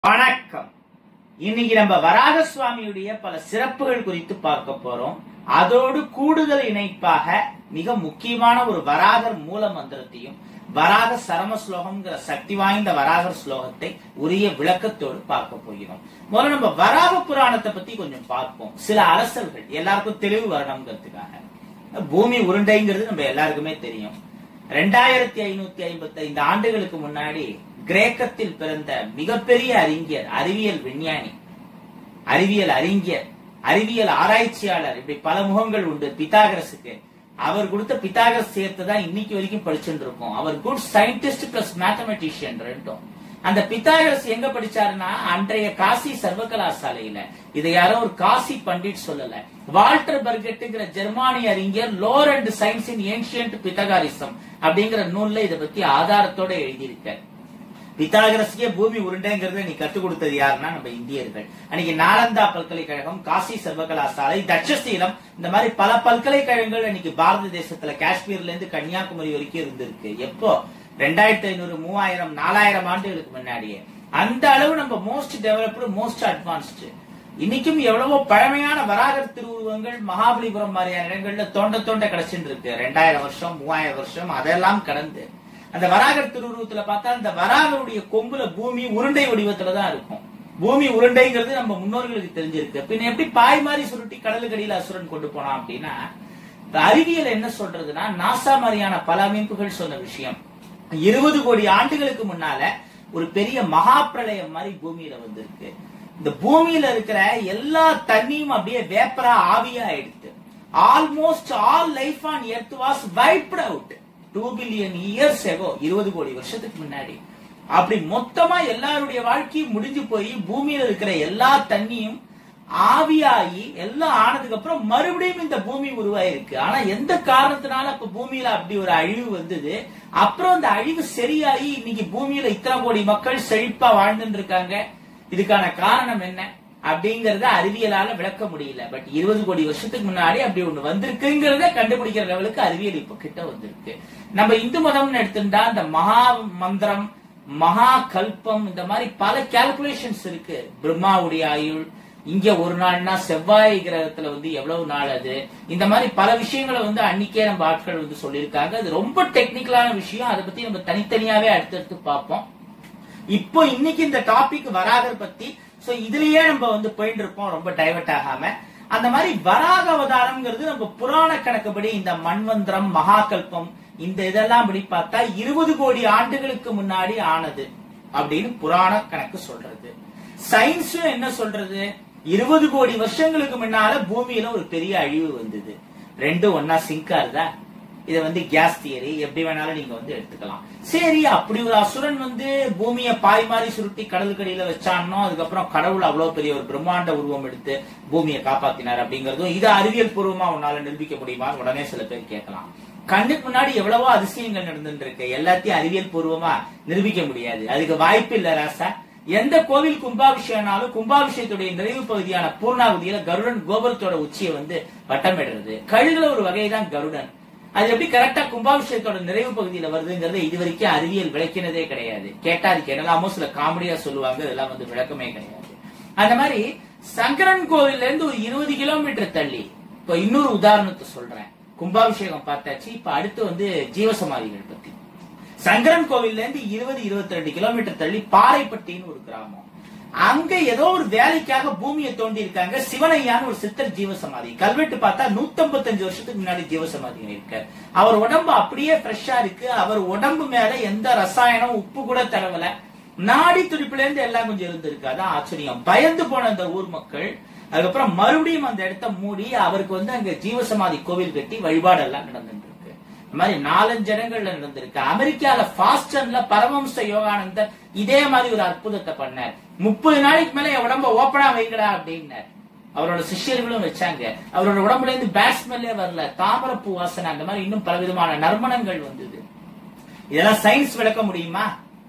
வணக்கம் இன்னைக்கு நம்ம வராக சுவாமியுடைய பல சிறப்புகள் குறித்து பார்க்க போறோம் அதோடு கூடுதல் இணைப்பாக மிக முக்கியமான ஒரு வராகர் மூல மந்திரத்தையும் வராக சரம ஸ்லோகம்ங்கிற சக்தி வாய்ந்த வராகர் ஸ்லோகத்தை உரிய விளக்கத்தோடு பார்க்க போகிறோம் முதல்ல நம்ம வராக புராணத்தை பத்தி கொஞ்சம் பார்ப்போம் சில அரசர்கள் எல்லாருக்கும் தெளிவு வரணுங்கிறதுக்காக பூமி உருண்டைங்கிறது நம்ம எல்லாருக்குமே தெரியும் ரெண்டாயிரத்தி ஐநூத்தி ஐம்பத்தி ஐந்து ஆண்டுகளுக்கு முன்னாடி கிரேக்கத்தில் பிறந்த மிகப்பெரிய அறிஞர் அறிவியல் விஞ்ஞானி அறிவியல் அறிஞர் அறிவியல் ஆராய்ச்சியாளர் இப்படி பல முகங்கள் உண்டு பித்தாகரஸுக்கு அவர் கொடுத்த பித்தாகரஸ் சேர்த்து தான் இன்னைக்கு வரைக்கும் படிச்சுட்டு இருக்கோம் அவர் குட் சயின்டிஸ்ட் பிளஸ் மேத்தமெட்டிஷியன் ரெண்டும் அந்த பித்தாகரஸ் எங்க படிச்சாருன்னா அன்றைய காசி சர்வகலாசாலையில இதை யாரோ ஒரு காசி பண்டிட் சொல்லல வால்டர் பர்கெட்டுங்கிற ஜெர்மானிய அறிஞர் lore and science in ancient Pythagoreanism அப்படிங்கிற நூல்ல இதை பத்தி ஆதாரத்தோட எழுதியிருக்கார் பித்தாகரஸ்க்கே பூமி உருண்டைங்கிறத நீ கத்துக் கொடுத்தது யாருன்னா நம்ம இந்தியர்கள் அன்னைக்கு நாலந்தா பல்கலைக்கழகம் காசி சர்வகலாசாலை தட்சசீலம் இந்த மாதிரி பல பல்கலைக்கழகங்கள் இன்னைக்கு பாரத தேசத்துல காஷ்மீர்ல இருந்து கன்னியாகுமரி வரைக்கும் இருந்திருக்கு எப்போ ரெண்டாயிரத்தி ஐநூறு மூவாயிரம் நாலாயிரம் ஆண்டுகளுக்கு முன்னாடியே அந்த அளவு நம்ம மோஸ்ட் டெவலப்டு மோஸ்ட் அட்வான்ஸ்டு இன்னைக்கும் எவ்வளவோ பழமையான வராகர் திருவுருவங்கள் மகாபலிபுரம் மாதிரியான இடங்கள்ல தோண்ட தோண்ட கிடைச்சிட்டு இருக்கு ரெண்டாயிரம் வருஷம் மூவாயிரம் வருஷம் அதெல்லாம் கடந்து அந்த வராகர் திருவுருவத்துல பார்த்தா அந்த வராகருடைய கொம்புல பூமி உருண்டை வடிவத்துல தான் இருக்கும் பூமி உருண்டைங்கிறது நம்ம முன்னோர்களுக்கு தெரிஞ்சிருக்கு பின்ன எப்படி பாய் மாதிரி சுருட்டி கடலுக்கடியில அசுரன் கொண்டு போனான் அப்படின்னா இந்த அறிவியல் என்ன சொல்றதுன்னா நாசா மாதிரியான பல அமைப்புகள் சொன்ன விஷயம் இருபது கோடி ஆண்டுகளுக்கு முன்னால ஒரு பெரிய மகா பிரளயம் மாதிரி பூமியில வந்திருக்கு இந்த பூமியில இருக்கிற எல்லா தண்ணியும் அப்படியே வேப்பரா ஆவியா ஆயிடுத்து almost all life on earth was wiped out two billion years ago இருபது கோடி வருஷத்துக்கு முன்னாடி அப்படி மொத்தமா எல்லாருடைய வாழ்க்கையும் முடிஞ்சு போய் பூமியில இருக்கிற எல்லா தண்ணியும் ஆவியாகி எல்லாம் ஆனதுக்கு அப்புறம் மறுபடியும் இந்த பூமி உருவாயிருக்கு ஆனா எந்த காரணத்தினால அப்ப பூமியில அப்படி ஒரு அழிவு வந்தது அப்புறம் அந்த அழிவு சரியாகி இன்னைக்கு பூமியில இத்தனை கோடி மக்கள் செழிப்பா வாழ்ந்துட்டு இருக்காங்க இதுக்கான காரணம் என்ன அப்படிங்கறத அறிவியலால விளக்க முடியல பட் இருபது கோடி வருஷத்துக்கு முன்னாடி அப்படி ஒண்ணு வந்திருக்குங்கிறத கண்டுபிடிக்கிற லெவலுக்கு அறிவியல் இப்ப கிட்ட வந்திருக்கு நம்ம இந்து மதம்னு எடுத்துட்டா இந்த மகா மந்திரம் மகா கல்பம் இந்த மாதிரி பல கால்குலேஷன்ஸ் இருக்கு பிரம்மாவுடைய ஆயுள் இங்க ஒரு நாள்னா செவ்வாய் கிரகத்துல வந்து எவ்வளவு நாள் அது இந்த மாதிரி பல விஷயங்களை வந்து அன்னைக்கே நம்ம ஆட்கள் வந்து சொல்லியிருக்காங்க அது ரொம்ப டெக்னிக்கலான விஷயம் அதை பத்தி நம்ம தனித்தனியாவே அடுத்தடுத்து பார்ப்போம் இப்போ இன்னைக்கு இந்த டாபிக் வராகர் பத்தி சோ இதுலயே நம்ம வந்து போயிட்டு இருப்போம் ரொம்ப டைவர்ட் ஆகாம அந்த மாதிரி வராக அவதாரம்ங்கிறது நம்ம புராண கணக்குப்படி இந்த மண்வந்திரம் மகாகல்பம் இந்த இதெல்லாம் படி பார்த்தா இருபது கோடி ஆண்டுகளுக்கு முன்னாடி ஆனது அப்படின்னு புராண கணக்கு சொல்றது சயின்ஸும் என்ன சொல்றது இருபது கோடி வருஷங்களுக்கு முன்னால பூமியில ஒரு பெரிய அழிவு வந்தது ரெண்டும் ஒன்னா சிங்கா இருந்தா இத வந்து கேஸ் தியரி எப்படி வேணாலும் நீங்க வந்து எடுத்துக்கலாம் சரி அப்படி ஒரு அசுரன் வந்து பூமியை பாய் மாதிரி சுருட்டி கடலுக்கடியில வச்சானோ அதுக்கப்புறம் கடவுள் அவ்வளவு பெரிய ஒரு பிரம்மாண்ட உருவம் எடுத்து பூமியை காப்பாத்தினார் அப்படிங்கறதும் இது அறிவியல் பூர்வமா உன்னால நிரூபிக்க முடியுமா உடனே சில பேர் கேட்கலாம் கண்ணுக்கு முன்னாடி எவ்வளவோ அதிசயங்கள் நடந்துட்டு இருக்கு எல்லாத்தையும் அறிவியல் பூர்வமா நிரூபிக்க முடியாது அதுக்கு வாய்ப்பு இல்ல ராசா எந்த கோவில் கும்பாபிஷேகம்னாலும் கும்பாபிஷேகத்துடைய நிறைவு பகுதியான பூர்ணாவதியில கருடன் கோபுரத்தோட உச்சியை வந்து வட்டமிடுறது கழுகுல ஒரு வகை தான் கருடன் அது எப்படி கரெக்டா கும்பாபிஷேகத்தோட நிறைவு பகுதியில வருதுங்கிறது இது வரைக்கும் அறிவியல் விளக்கினதே கிடையாது கேட்டா அதுக்கு என்னெல்லாமோ சில காமெடியா சொல்லுவாங்க இதெல்லாம் வந்து விளக்கமே கிடையாது அந்த மாதிரி சங்கரன் கோவில்ல இருந்து ஒரு இருபது கிலோமீட்டர் தள்ளி இப்ப இன்னொரு உதாரணத்தை சொல்றேன் கும்பாபிஷேகம் பார்த்தாச்சு இப்ப அடுத்து வந்து ஜீவசமாதிகள் பத்தி சங்கரன் கோவில்ல இருந்து இருபது இருபத்தி ரெண்டு கிலோமீட்டர் தள்ளி பாறைப்பட்டின்னு ஒரு கிராமம் அங்க ஏதோ ஒரு வேலைக்காக பூமியை தோண்டி இருக்காங்க சிவனையான்னு ஒரு சித்தர் ஜீவசமாதி கல்வெட்டு பார்த்தா நூத்தம்பத்தஞ்சு வருஷத்துக்கு முன்னாடி ஜீவசமாதி இருக்கார் அவர் உடம்பு அப்படியே ஃப்ரெஷ்ஷா இருக்கு அவர் உடம்பு மேல எந்த ரசாயனம் உப்பு கூட தரவல நாடி துடிப்புல இருந்து எல்லாம் கொஞ்சம் இருந்திருக்கு அதான் ஆச்சரியம் பயந்து போன அந்த ஊர் மக்கள் அதுக்கப்புறம் மறுபடியும் அந்த இடத்த மூடி அவருக்கு வந்து அங்க ஜீவசமாதி கோவில் கட்டி வழிபாடு எல்லாம் நடந்துட்டு இருக்கு இந்த மாதிரி நாலஞ்சு இடங்கள்ல நடந்திருக்கு அமெரிக்கால பாஸ்டன்ல பரமம்ச யோகானந்தர் இதே மாதிரி ஒரு அற்புதத்தை பண்ணார் முப்பது நாளைக்கு மேல என் உடம்ப ஓப்பனா வைங்கடா அப்படின்னார் அவரோட சிஷ்யர்களும் வச்சாங்க அவரோட உடம்புல இருந்து பேட்ஸ்மெல்லே வரல தாமரப்பூ வாசனை அந்த மாதிரி இன்னும் பலவிதமான நறுமணங்கள் வந்தது இதெல்லாம் சயின்ஸ் விளக்க முடியுமா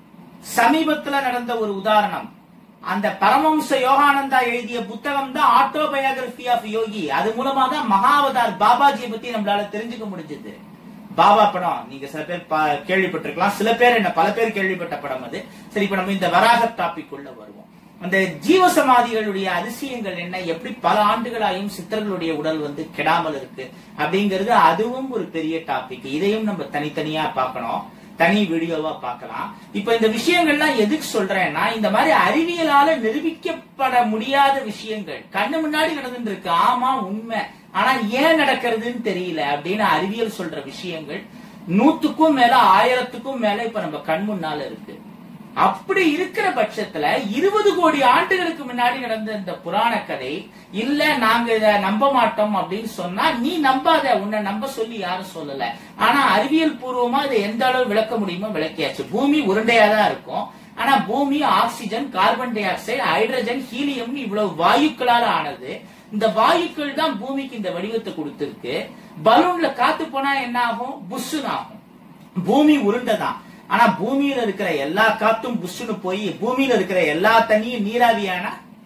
சமீபத்துல நடந்த ஒரு உதாரணம் அந்த பரமம்ச யோகானந்தா எழுதிய புத்தகம் தான் ஆட்டோபயோகிராபி ஆஃப் யோகி அது மூலமா தான் மகாவதார் பாபாஜியை பத்தி நம்மளால தெரிஞ்சுக்க முடிஞ்சது பாபா படம் நீங்க சில பேர் பா- கேள்விப்பட்டிருக்கலாம் சில பேர் என்ன பல பேர் கேள்விப்பட்ட படம் அது சரி இப்ப நம்ம இந்த வராக டாபிக் உள்ள வருவோம் அந்த ஜீவசமாதிகளுடைய அதிசயங்கள் என்ன எப்படி பல ஆண்டுகளாயும் சித்தர்களுடைய உடல் வந்து கெடாமல் இருக்கு அப்படிங்கிறது அதுவும் ஒரு பெரிய டாபிக் இதையும் நம்ம தனித்தனியா பார்க்கணும் தனி வீடியோவா பார்க்கலாம் இப்ப இந்த விஷயங்கள்லாம் எதுக்கு சொல்றேன்னா இந்த மாதிரி அறிவியலால நிரூபிக்கப்பட முடியாத விஷயங்கள் கண்ணு முன்னாடி நடந்துட்டு இருக்கு ஆமா உண்மை ஆனா ஏன் நடக்கிறதுன்னு தெரியல அப்படின்னு அறிவியல் சொல்ற விஷயங்கள் நூத்துக்கும் மேல ஆயிரத்துக்கும் மேல இப்ப நம்ம கண் முன்னால இருக்கு அப்படி இருக்கிற பட்சத்துல இருபது கோடி ஆண்டுகளுக்கு முன்னாடி நடந்த இந்த புராண கதை இல்ல நாங்க இத நம்ப மாட்டோம் அப்படின்னு சொன்னா நீ நம்பாத உன்னை நம்ப சொல்லி யாரும் சொல்லல ஆனா அறிவியல் பூர்வமா இதை எந்த அளவு விளக்க முடியுமோ விளக்கியாச்சு பூமி உருண்டையா தான் இருக்கும் ஆனா பூமி oxygen carbon dioxide hydrogen helium இவ்வளவு வாயுக்களால ஆனது இந்த வாயுக்கள் தான் பூமிக்கு இந்த வடிவத்தை கொடுத்திருக்கு பலூன்ல காத்து போனா என்ன ஆகும் புஷ்ஷுன்னு ஆகும் பூமி உருண்டைதான் ஆனா பூமியில இருக்கிற எல்லா காத்தும் புஷ்ஷுன்னு போய் பூமியில இருக்கிற எல்லா தண்ணியும் நீராவியானா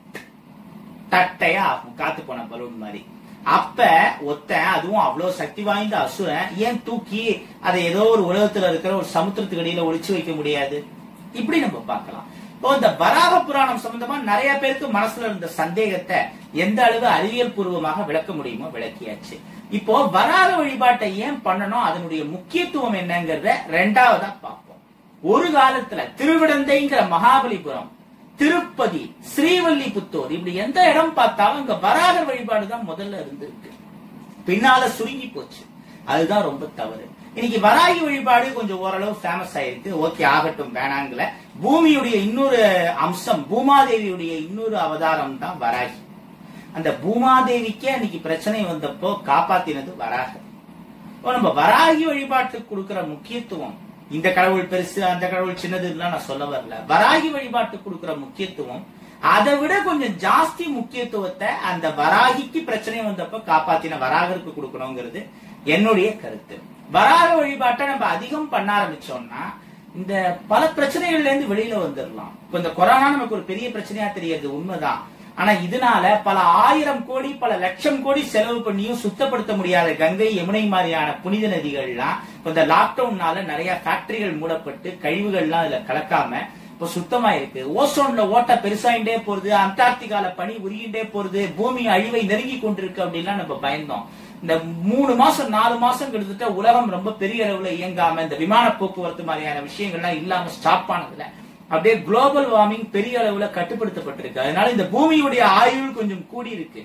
தட்டையா ஆகும் காத்து போன பலூன் மாதிரி அப்ப ஒத்தன் அதுவும் அவ்வளவு சக்தி வாய்ந்த அசுரன் ஏன் தூக்கி அதை ஏதோ ஒரு உலகத்துல இருக்கிற ஒரு சமுத்திரத்துக்கு அடியில ஒளிச்சு வைக்க முடியாது இப்படி நம்ம பார்க்கலாம் இப்போ இந்த வராக புராணம் சம்பந்தமா நிறைய பேருக்கு மனசுல இருந்த சந்தேகத்தை எந்த அளவு அறிவியல் பூர்வமாக விளக்க முடியுமோ விளக்கியாச்சு இப்போ வராக வழிபாட்டை ஏன் பண்ணணும் அதனுடைய முக்கியத்துவம் என்னங்கறத ரெண்டாவதா பார்ப்போம் ஒரு காலத்துல திருவிடந்தைங்கிற மகாபலிபுரம் திருப்பதி ஸ்ரீவல்லிபுத்தூர் இப்படி எந்த இடம் பார்த்தாலும் இங்க வராக வழிபாடு தான் முதல்ல இருந்திருக்கு பின்னால சுருங்கி போச்சு அதுதான் ரொம்ப தவறு இன்னைக்கு வராகி வழிபாடு கொஞ்சம் ஓரளவு ஃபேமஸ் ஆயிருக்கு ஓகே ஆகட்டும் வேணாங்கல பூமியுடைய இன்னொரு அம்சம் பூமாதேவியுடைய இன்னொரு அவதாரம் தான் வராகி அந்த பூமாதேவிக்கே அன்னைக்கு பிரச்சனை வந்தப்போ காப்பாத்தினது வராக இப்போ நம்ம வராகி வழிபாட்டுக்கு கொடுக்கிற முக்கியத்துவம் இந்த கடவுள் பெருசு அந்த கடவுள் சின்னது நான் சொல்ல வரல வராகி வழிபாட்டுக்கு கொடுக்கிற முக்கியத்துவம் அதை விட கொஞ்சம் ஜாஸ்தி முக்கியத்துவத்தை அந்த வராகிக்கு பிரச்சனை வந்தப்ப காப்பாத்தின வராகருக்கு கொடுக்கணுங்கிறது என்னுடைய கருத்து வராக வழிபாட்டை நம்ம அதிகம் பண்ண ஆரம்பிச்சோம்னா இந்த பல பிரச்சனைகள்ல இருந்து வெளியில வந்துடலாம் இப்ப இந்த கொரோனா நமக்கு ஒரு பெரிய பிரச்சனையா தெரியுது உண்மைதான் ஆனா இதனால பல ஆயிரம் கோடி பல லட்சம் கோடி செலவு பண்ணியும் சுத்தப்படுத்த முடியாத கங்கை யமுனை மாதிரியான புனித நதிகள்லாம் இப்ப இந்த லாக்டவுன்னால நிறைய ஃபேக்டரிகள் மூடப்பட்டு கழிவுகள்லாம் அதுல கலக்காம இப்ப சுத்தமா இருக்கு ஓசோன்ல ஓட்ட பெருசாயிண்டே போறது அண்டார்டிகால பனி உருகிண்டே போறது பூமி அழிவை நெருங்கி கொண்டிருக்கு அப்படின்லாம் நம்ம பயந்தோம் இந்த மூணு மாசம் நாலு மாசம் கிட்டத்தட்ட உலகம் ரொம்ப பெரிய அளவுல இயங்காம இந்த விமான போக்குவரத்து மாதிரியான விஷயங்கள்லாம் இல்லாம ஸ்டாப் ஆனதுல அப்படியே குளோபல் வார்மிங் பெரிய அளவுல கட்டுப்படுத்தப்பட்டிருக்கு அதனால இந்த பூமியுடைய ஆயுள் கொஞ்சம் கூடி இருக்கு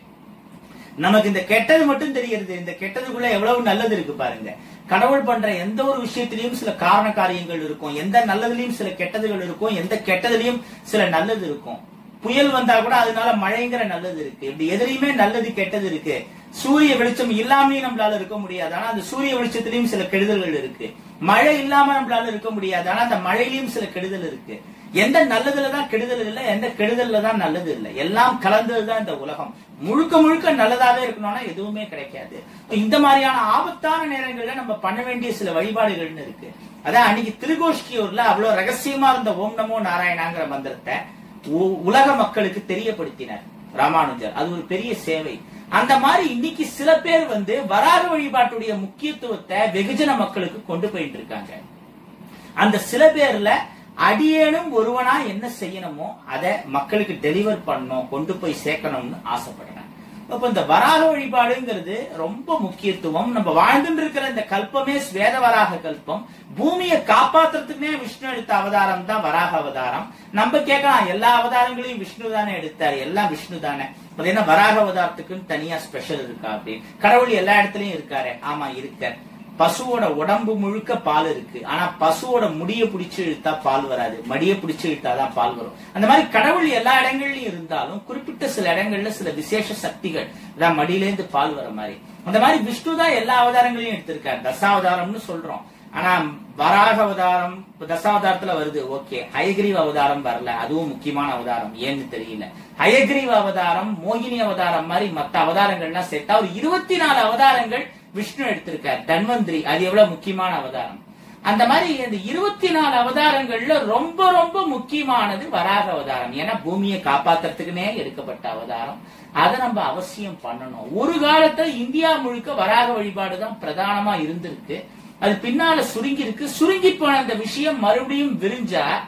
நமக்கு இந்த கெட்டது மட்டும் தெரியறது இந்த கெட்டதுக்குள்ள எவ்வளவு நல்லது இருக்கு பாருங்க கடவுள் பண்ற எந்த ஒரு விஷயத்திலையும் சில காரண காரியங்கள் இருக்கும் எந்த நல்லதுலயும் சில கெட்டதுகள் இருக்கும் எந்த கெட்டதுலயும் சில நல்லது இருக்கும் புயல் வந்தா கூட அதனால மழைங்கிற நல்லது இருக்கு இப்படி எதிரையுமே நல்லது கெட்டது இருக்கு சூரிய வெளிச்சம் இல்லாமயும் நம்மளால இருக்க முடியாது ஆனா அந்த சூரிய வெளிச்சத்திலயும் சில கெடுதல்கள் இருக்கு மழை இல்லாம நம்மளால இருக்க முடியாது ஆனா அந்த மழையிலயும் சில கெடுதல் இருக்கு எந்த நல்லதுல தான் கெடுதல் இல்லை எந்த கெடுதல்ல தான் நல்லது இல்லை எல்லாம் கலந்ததுதான் இந்த உலகம் முழுக்க முழுக்க நல்லதாவே இருக்கணும்னா எதுவுமே கிடைக்காது இந்த மாதிரியான ஆபத்தான நேரங்கள்ல நம்ம பண்ண வேண்டிய சில வழிபாடுகள்னு இருக்கு அதான் அன்னைக்கு திருகோஷ்கியூர்ல அவ்வளவு ரகசியமா இருந்த ஓம் நமோ நாராயணாங்கிற மந்திரத்தை உ- உலக மக்களுக்கு தெரியப்படுத்தினார் ராமானுஜர் அது ஒரு பெரிய சேவை அந்த மாதிரி இன்னைக்கு சில பேர் வந்து வராக வழிபாட்டுடைய முக்கியத்துவத்தை வெகுஜன மக்களுக்கு கொண்டு போயிட்டு இருக்காங்க அந்த சில பேர்ல அடியேனும் ஒருவனா என்ன செய்யணுமோ அதை மக்களுக்கு டெலிவர் பண்ணணும் கொண்டு போய் சேர்க்கணும்னு ஆசைப்படுறேன் அப்ப இந்த வராக வழிபாடுங்கிறது ரொம்ப முக்கியத்துவம் நம்ம வாழ்ந்துட்டு இருக்கிற இந்த கல்பமே ஸ்வேத வராக கல்பம் பூமியை காப்பாத்துறதுக்குனே விஷ்ணு எடுத்த அவதாரம் தான் வராக அவதாரம் நம்ம கேட்கலாம் எல்லா அவதாரங்களையும் விஷ்ணு தானே எடுத்தாரு எல்லாம் விஷ்ணு தானே அது என்ன வராக அவதாரத்துக்குன்னு தனியா ஸ்பெஷல் இருக்கா அப்படின்னு கடவுள் எல்லா இடத்துலயும் இருக்காரு ஆமா இருக்கார் பசுவோட உடம்பு முழுக்க பால் இருக்கு ஆனா பசுவோட முடிய பிடிச்சு இழுத்தா பால் வராது மடிய பிடிச்சு இழுத்தாதான் பால் வரும் அந்த மாதிரி கடவுள் எல்லா இடங்கள்லயும் இருந்தாலும் குறிப்பிட்ட சில இடங்கள்ல சில விசேஷ சக்திகள் அதான் மடியில இருந்து பால் வர மாதிரி அந்த மாதிரி விஷ்ணு தான் எல்லா அவதாரங்களையும் எடுத்திருக்காரு தசாவதாரம்னு சொல்றோம் ஆனா வராக அவதாரம் இப்ப தசாவதாரத்துல வருது ஓகே ஹயகிரீவ அவதாரம் வரல அதுவும் முக்கியமான அவதாரம் ஏன்னு தெரியல ஹயகிரீவ அவதாரம் மோகினி அவதாரம் மாதிரி மத்த அவதாரங்கள்லாம் சேர்த்தா ஒரு இருபத்தி நாலு அவதாரங்கள் விஷ்ணு எடுத்திருக்கார் தன்வந்திரி அது எவ்வளவு முக்கியமான அவதாரம் அந்த மாதிரி இந்த இருபத்தி நாலு அவதாரங்கள்ல ரொம்ப ரொம்ப முக்கியமானது வராக அவதாரம் ஏன்னா பூமியை காப்பாத்துறதுக்குனே எடுக்கப்பட்ட அவதாரம் அதை நம்ம அவசியம் பண்ணணும் ஒரு காலத்துல இந்தியா முழுக்க வராக வழிபாடு தான் பிரதானமா இருந்திருக்கு அது பின்னால சுருங்கி இருக்கு சுருங்கி போன அந்த விஷயம் மறுபடியும் விரிஞ்சா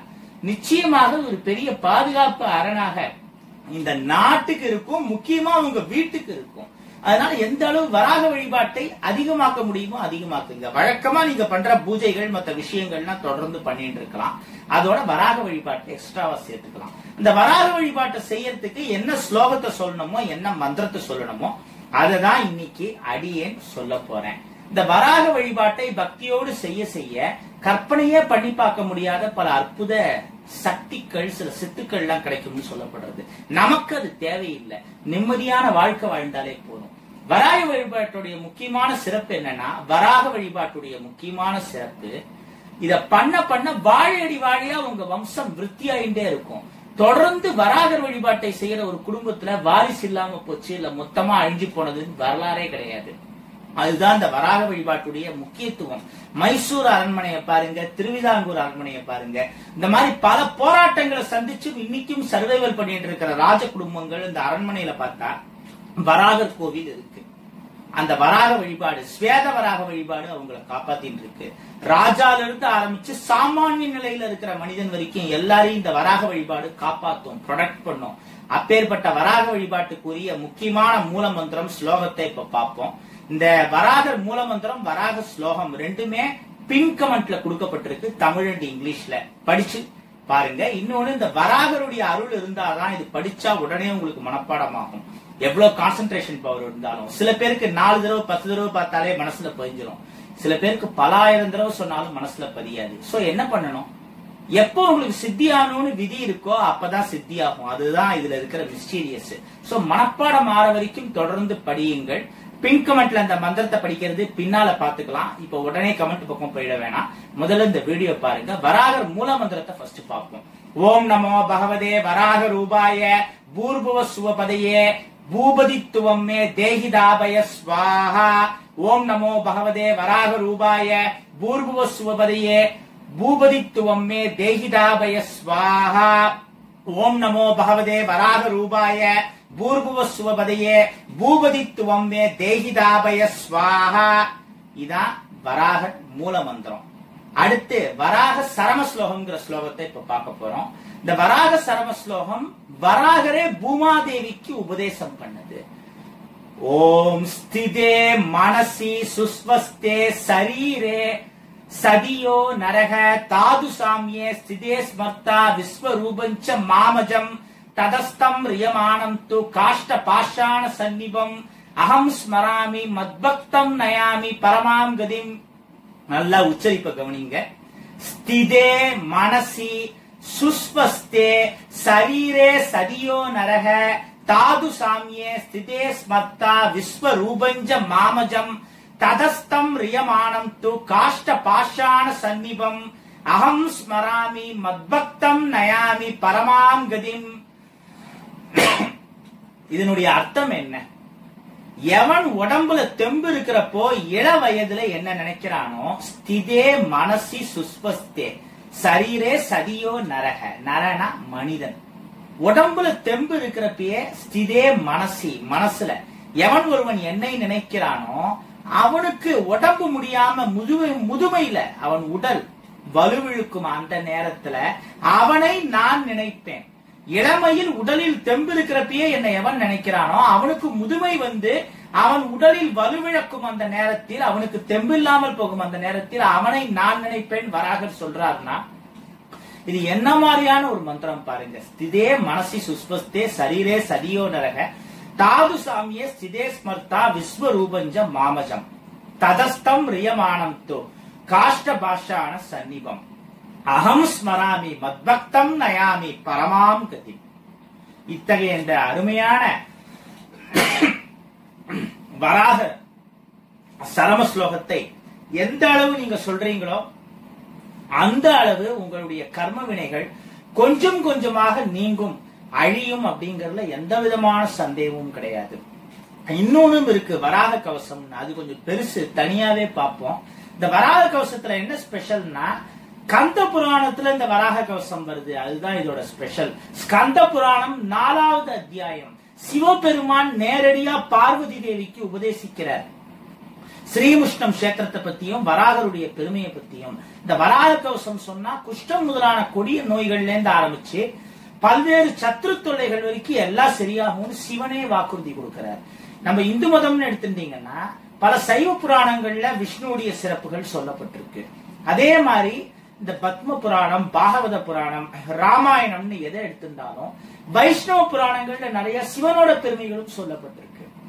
நிச்சயமாக ஒரு பெரிய பாதுகாப்பு அரணாக இந்த நாட்டுக்கு இருக்கும் முக்கியமா உங்க வீட்டுக்கு இருக்கும் அதனால எந்த அளவு வராக வழிபாட்டை அதிகமாக்க முடியுமோ அதிகமாக்குங்க வழக்கமா நீங்க பண்ற பூஜைகள் மற்ற விஷயங்கள்லாம் தொடர்ந்து பண்ணிட்டு இருக்கலாம் அதோட வராக வழிபாட்டை எக்ஸ்ட்ராவா சேர்த்துக்கலாம் இந்த வராக வழிபாட்டை செய்யறதுக்கு என்ன ஸ்லோகத்தை சொல்லணுமோ என்ன மந்திரத்தை சொல்லணுமோ அதை தான் இன்னைக்கு அடியேன் சொல்ல போறேன் இந்த வராக வழிபாட்டை பக்தியோடு செய்ய செய்ய கற்பனையே பண்ணி பார்க்க முடியாத பல அற்புத சக்திகள் சில சித்துக்கள் எல்லாம் கிடைக்கும்னு சொல்லப்படுறது நமக்கு அது தேவையில்லை நிம்மதியான வாழ்க்கை வாழ்ந்தாலே போதும் வராக வழிபாட்டுடைய முக்கியமான சிறப்பு என்னன்னா வராக வழிபாட்டுடைய முக்கியமான சிறப்பு இத பண்ண பண்ண வாழையடி வாழையா உங்க வம்சம் விருத்தியாயிட்டே இருக்கும் தொடர்ந்து வராகர் வழிபாட்டை செய்யற ஒரு குடும்பத்துல வாரிசு இல்லாம போச்சு இல்ல மொத்தமா அழிஞ்சு போனதுன்னு வரலாறே கிடையாது அதுதான் இந்த வராக வழிபாட்டுடைய முக்கியத்துவம் மைசூர் அரண்மனையை பாருங்க திருவிதாங்கூர் அரண்மனையை பாருங்க இந்த மாதிரி பல போராட்டங்களை சந்திச்சு இன்னைக்கும் சர்வைவல் பண்ணிட்டு இருக்கிற ராஜ குடும்பங்கள் இந்த அரண்மனையில பார்த்தா வராகர் கோவில் இருக்கு அந்த வராக வழிபாடு ஸ்வேத வராக வழிபாடு அவங்கள காப்பாத்தின்னு இருக்கு ராஜால இருந்து ஆரம்பிச்சு சாமானிய நிலையில இருக்கிற மனிதன் வரைக்கும் எல்லாரையும் இந்த வராக வழிபாடு காப்பாத்தும் ப்ரொடெக்ட் பண்ணும் அப்பேற்பட்ட வராக வழிபாட்டுக்குரிய முக்கியமான மூல மந்திரம் ஸ்லோகத்தை இப்ப பார்ப்போம் இந்த வராகர் மூல மந்திரம் வராக ஸ்லோகம் ரெண்டுமே பின் கமெண்ட்ல கொடுக்கப்பட்டிருக்கு தமிழ் அண்ட் இங்கிலீஷ்ல படிச்சு பாருங்க இன்னொன்னு இந்த வராகருடைய அருள் இருந்தாதான் இது படிச்சா உடனே உங்களுக்கு மனப்பாடமாகும் எவ்வளவு கான்சென்ட்ரேஷன் பவர் இருந்தாலும் சில பேருக்கு நாலு தடவை பத்து தடவை பார்த்தாலே மனசுல பதிஞ்சிரும் சில பேருக்கு பல ஆயிரம் தடவை சொன்னாலும் மனசுல பதியாது சோ என்ன பண்ணணும் எப்போ உங்களுக்கு சித்தி ஆகணும்னு விதி இருக்கோ அப்பதான் சித்தி ஆகும் அதுதான் இதுல இருக்கிற மிஸ்டீரியஸ் சோ மனப்பாடம் ஆற வரைக்கும் தொடர்ந்து படியுங்கள் பின் கமெண்ட்ல அந்த மந்திரத்தை படிக்கிறது பின்னால பாத்துக்கலாம் இப்ப உடனே கமெண்ட் பக்கம் போயிட வேணாம் முதல்ல இந்த வீடியோ பாருங்க வராகர் மூல மந்திரத்தை ஃபர்ஸ்ட் பார்ப்போம் ஓம் நமோ பகவதே வராக ரூபாய பூர்புவ சுவபதையே பூபதித்துவம் மே தேகிதாபய ஸ்வாஹா ஓம் நமோ பகவதே வராக ரூபாய பூர்புவ சுவபதையே பூபதித்துவம் மே தேகிதாபய ஸ்வாஹா ஓம் நமோ பகவதே வராக ரூபாய பூர்புவ சுவபதையே பூபதித்துவம் மே தேகிதாபய ஸ்வாஹா இதான் வராக மூல மந்திரம் அடுத்து வராக சரம ஸ்லோகம்ங்கிற ஸ்லோகத்தை இப்ப பார்க்க போறோம் இந்த வராக சரம ஸ்லோகம் வராகரே பூமாதேவிக்கு உபதேசம் பண்ணது ஓம் ஸ்திதே மனசி சுஸ்வஸ்தே சரீரே சதியோ நரக தாது சாமியே ஸ்திதே ஸ்மர்த்தா விஸ்வரூபஞ்ச மாமஜம் ததஸ்தம் ரியமானம் து காஷ்ட பாஷாண சந்நிபம் அகம் ஸ்மராமி மத்பக்தம் நயாமி பரமாம் கதிம் நல்லா உச்சரிப்ப கவனிங்க ஸ்திதே மனசி சுஸ்வஸ்தே சரீரே சதியோ நரக தாது சாமியே ஸ்திதே ஸ்மர்த்தா விஸ்வரூபஞ்ச மாமஜம் ததஸ்தம் ரியமானம் து காஷ்ட பாஷாண சந்நிபம் அகம் ஸ்மராமி மத்பக்தம் நயாமி பரமாம் கதிம் இதனுடைய அர்த்தம் என்ன எவன் உடம்புல தெம்பு இருக்கிறப்போ இள வயதுல என்ன நினைக்கிறானோ ஸ்திதே மனசி சுஸ்வஸ்தே சரீரே சதியோ நரக நரனா மனிதன் உடம்புல தெம்பு இருக்கிறப்பயே ஸ்திதே மனசி மனசுல எவன் ஒருவன் என்னை நினைக்கிறானோ அவனுக்கு உடம்பு முடியாம முதுமை முதுமையில அவன் உடல் வலுவிழுக்கும் அந்த நேரத்துல அவனை நான் நினைப்பேன் இளமையில் உடலில் தெம்பு இருக்கிறப்பயே என்னை எவன் நினைக்கிறானோ அவனுக்கு முதுமை வந்து அவன் உடலில் வலுவிழக்கும் அந்த நேரத்தில் அவனுக்கு தெம்பு இல்லாமல் போகும் அந்த நேரத்தில் அவனை நான் நினைப்பேன் வராகர் சொல்றாருன்னா இது என்ன மாதிரியான ஒரு மந்திரம் பாருங்க ஸ்திதே மனசி சுஸ்வஸ்தே சரீரே சதியோ நரக தாது சாமியே ஸ்திதே ஸ்மர்த்தா விஸ்வரூபஞ்ச மாமஜம் ததஸ்தம் ரியமானம் தோ காஷ்ட பாஷான சந்நிபம் அகம் ஸ்மராமி மத்பக்தம் நயாமி பரமாம் கதி இத்தகைய இந்த அருமையான வராக சரம ஸ்லோகத்தை எந்த அளவு நீங்க சொல்றீங்களோ அந்த அளவு உங்களுடைய கர்ம வினைகள் கொஞ்சம் கொஞ்சமாக நீங்கும் அழியும் அப்படிங்கறதுல எந்த விதமான சந்தேகமும் கிடையாது இன்னொன்னும் இருக்கு வராக கவசம் அது கொஞ்சம் பெருசு தனியாவே பார்ப்போம் இந்த வராக கவசத்துல என்ன ஸ்பெஷல்னா கந்த புராணத்துல இந்த வராக கவசம் வருது அதுதான் இதோட ஸ்பெஷல் ஸ்கந்த புராணம் நாலாவது அத்தியாயம் சிவபெருமான் நேரடியா பார்வதி தேவிக்கு உபதேசிக்கிறார் ஸ்ரீமுஷ்ணம் கஷேத்திரத்தை பத்தியும் வராகருடைய பெருமையை பத்தியும் இந்த வராக கவசம் சொன்னா குஷ்டம் முதலான கொடிய நோய்கள்ல இருந்து ஆரம்பிச்சு பல்வேறு சத்ரு தொல்லைகள் வரைக்கும் எல்லாம் சரியாகும்னு சிவனே வாக்குறுதி கொடுக்கிறார் நம்ம இந்து மதம்னு எடுத்துட்டீங்கன்னா பல சைவ புராணங்கள்ல விஷ்ணுவுடைய சிறப்புகள் சொல்லப்பட்டிருக்கு அதே மாதிரி இந்த பத்ம புராணம் பாகவத புராணம் ராமாயணம்னு எதை எடுத்திருந்தாலும் வைஷ்ணவ புராணங்கள்ல நிறைய சிவனோட பெருமைகளும் சொல்லப்பட்டிருக்கு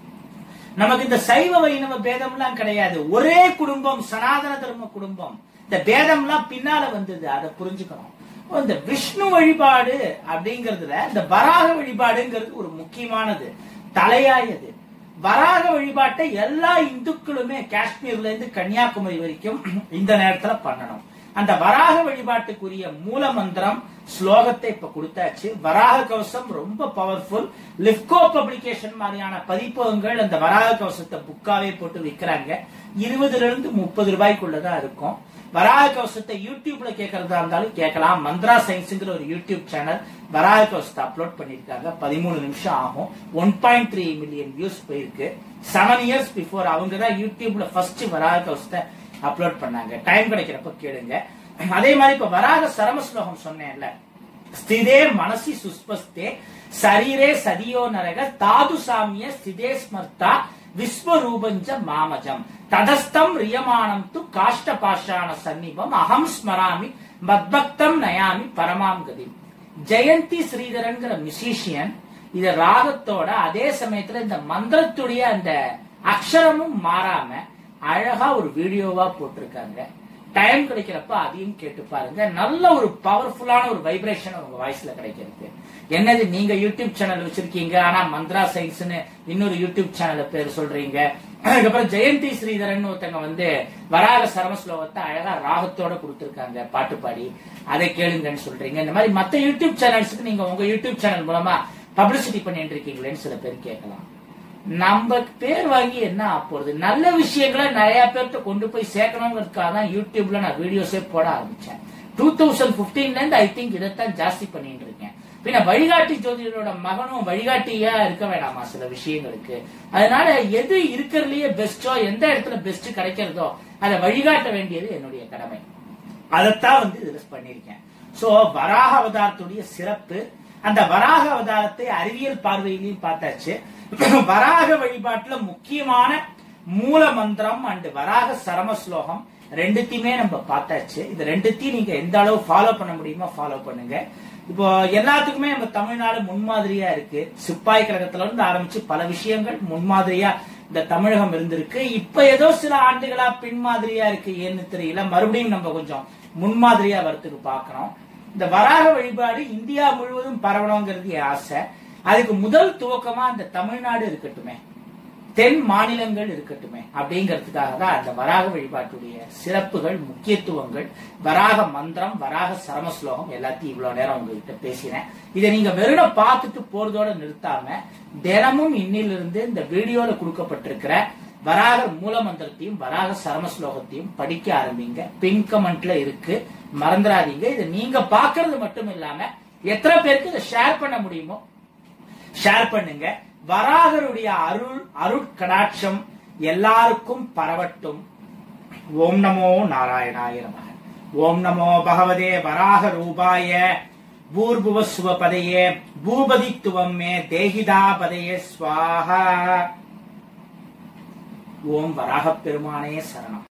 நமக்கு இந்த சைவ வைணவ பேதம்லாம் கிடையாது ஒரே குடும்பம் சனாதன தர்ம குடும்பம் இந்த பேதம்லாம் பின்னால வந்தது அதை புரிஞ்சுக்கணும் இந்த விஷ்ணு வழிபாடு அப்படிங்கறதுல இந்த வராக வழிபாடுங்கிறது ஒரு முக்கியமானது தலையாயது வராக வழிபாட்டை எல்லா இந்துக்களுமே காஷ்மீர்ல இருந்து கன்னியாகுமரி வரைக்கும் இந்த நேரத்துல பண்ணணும் அந்த வராக வழிபாட்டுக்குரிய மூல மந்திரம் ஸ்லோகத்தை இப்ப கொடுத்தாச்சு வராக கவசம் ரொம்ப பவர்ஃபுல் லிப்கோ பப்ளிகேஷன் மாதிரியான பதிப்பகங்கள் அந்த வராக கவசத்தை புக்காவே போட்டு விற்கிறாங்க இருபதுல இருந்து முப்பது ரூபாய்க்குள்ளதான் இருக்கும் வராக கவசத்தை யூடியூப்ல கேட்கறதா இருந்தாலும் கேட்கலாம் மந்த்ரா சயின்ஸ்ங்கிற ஒரு யூடியூப் சேனல் வராக கவசத்தை அப்லோட் பண்ணிருக்காங்க பதிமூணு நிமிஷம் ஆகும் one point three million views போயிருக்கு செவன் இயர்ஸ் பிஃபோர் அவங்க தான் யூடியூப்ல ஃபர்ஸ்ட் வராக கவசத்தை அப்லோட் பண்ணாங்க டைம் கிடைக்கிறப்ப கேளுங்க அதே மாதிரி இப்ப வராக சரம ஸ்லோகம் சொன்னேன்ல ஸ்திதே மனசி சுஸ்பஸ்தே சரீரே சதியோ நரக தாது சாமிய ஸ்திதே ஸ்மர்த்தா விஸ்வரூபஞ்ச மாமஜம் ததஸ்தம் ரியமானம் து காஷ்ட பாஷாண சந்நிபம் அகம் ஸ்மராமி மத்பக்தம் நயாமி பரமாம் கதி ஜெயந்தி ஸ்ரீதரன்கிற மியூசிஷியன் இத ராகத்தோட அதே சமயத்துல இந்த மந்திரத்துடைய அந்த அக்ஷரமும் மாறாம அழகா ஒரு வீடியோவா போட்டிருக்காங்க டைம் கிடைக்கிறப்ப அதையும் கேட்டு பாருங்க நல்ல ஒரு பவர்ஃபுல்லான ஒரு வைப்ரேஷன் உங்க வாய்ஸ்ல கிடைக்கிறது என்னது நீங்க யூடியூப் சேனல் வச்சிருக்கீங்க ஆனா மந்த்ரா சயின்ஸ்னு இன்னொரு யூடியூப் சேனல் பேர் சொல்றீங்க அதுக்கப்புறம் ஜெயந்தி ஸ்ரீதரன் ஒருத்தங்க வந்து வராக சரம ஸ்லோகத்தை அழகா ராகத்தோட கொடுத்திருக்காங்க பாட்டு பாடி அதை கேளுங்கன்னு சொல்றீங்க இந்த மாதிரி மத்த யூடியூப் சேனல்ஸ்க்கு நீங்க உங்க யூடியூப் சேனல் மூலமா பப்ளிசிட்டி பண்ணிட்டு இருக்கீங்களேன்னு சில பேர் கேட்கலாம் நம்ம பேர் வாங்கி என்ன ஆப்போறது நல்ல விஷயங்களை நிறைய பேர்கிட்ட கொண்டு போய் சேர்க்கணுங்கிறதுக்காக தான் யூடியூப்ல நான் வீடியோஸே போட ஆரம்பிச்சேன் டூ தௌசண்ட் பிப்டீன்ல இருந்து ஐ திங்க் இதைத்தான் ஜாஸ்தி பண்ணிட்டு இருக்கேன் பின்ன வழிகாட்டி ஜோதிடரோட மகனும் வழிகாட்டியா இருக்க வேணாமா சில விஷயங்களுக்கு அதனால எது இருக்கிறதுலயே பெஸ்டோ எந்த இடத்துல பெஸ்ட் கிடைக்கிறதோ அதை வழிகாட்ட வேண்டியது என்னுடைய கடமை அதைத்தான் வந்து இதுல பண்ணிருக்கேன் சோ வராக அவதாரத்துடைய சிறப்பு அந்த வராக அவதாரத்தை அறிவியல் பார்வையிலையும் பார்த்தாச்சு வராக வழிபாட்டுல முக்கியமான மூல மந்திரம் அண்ட் வராக சரம ஸ்லோகம் ரெண்டுத்தையுமே நம்ம பார்த்தாச்சு இது ரெண்டுத்தையும் நீங்க எந்த அளவு ஃபாலோ பண்ண முடியுமோ ஃபாலோ பண்ணுங்க இப்போ எல்லாத்துக்குமே நம்ம தமிழ்நாடு முன்மாதிரியா இருக்கு சிப்பாய் கழகத்துல இருந்து ஆரம்பிச்சு பல விஷயங்கள் முன்மாதிரியா இந்த தமிழகம் இருந்திருக்கு இப்ப ஏதோ சில ஆண்டுகளா பின்மாதிரியா இருக்கு ஏன்னு தெரியல மறுபடியும் நம்ம கொஞ்சம் முன்மாதிரியா வரத்துக்கு பாக்குறோம் இந்த வராக வழிபாடு இந்தியா முழுவதும் பரவணுங்கிறது என் ஆசை அதுக்கு முதல் துவக்கமா இந்த தமிழ்நாடு இருக்கட்டுமே தென் மாநிலங்கள் இருக்கட்டுமே அப்படிங்கிறதுக்காக தான் அந்த வராக வழிபாட்டுடைய சிறப்புகள் முக்கியத்துவங்கள் வராக மந்திரம் வராக சரம ஸ்லோகம் எல்லாத்தையும் இவ்வளவு நேரம் உங்ககிட்ட பேசினேன் இதை நீங்க வெறும் பார்த்துட்டு போறதோட நிறுத்தாம தினமும் இன்னிலிருந்து இந்த வீடியோல கொடுக்கப்பட்டிருக்கிற வராக மூல மந்திரத்தையும் வராக சரம ஸ்லோகத்தையும் படிக்க ஆரம்பிங்க பின் கமெண்ட்ல இருக்கு மறந்துடாதீங்க இதை நீங்க பாக்குறது மட்டும் இல்லாம எத்தனை பேருக்கு இதை ஷேர் பண்ண முடியுமோ ஷேர் பண்ணுங்க வராகருடைய அருள் அருட்கடாட்சம் எல்லாருக்கும் பரவட்டும் ஓம் நமோ நாராயணாய நமக ஓம் நமோ பகவதே வராக ரூபாய பூர்புவ சுவபதையே பூபதித்துவம் மே தேகிதா பதையே ஸ்வாஹா ஓம் வராக பெருமானே சரணம்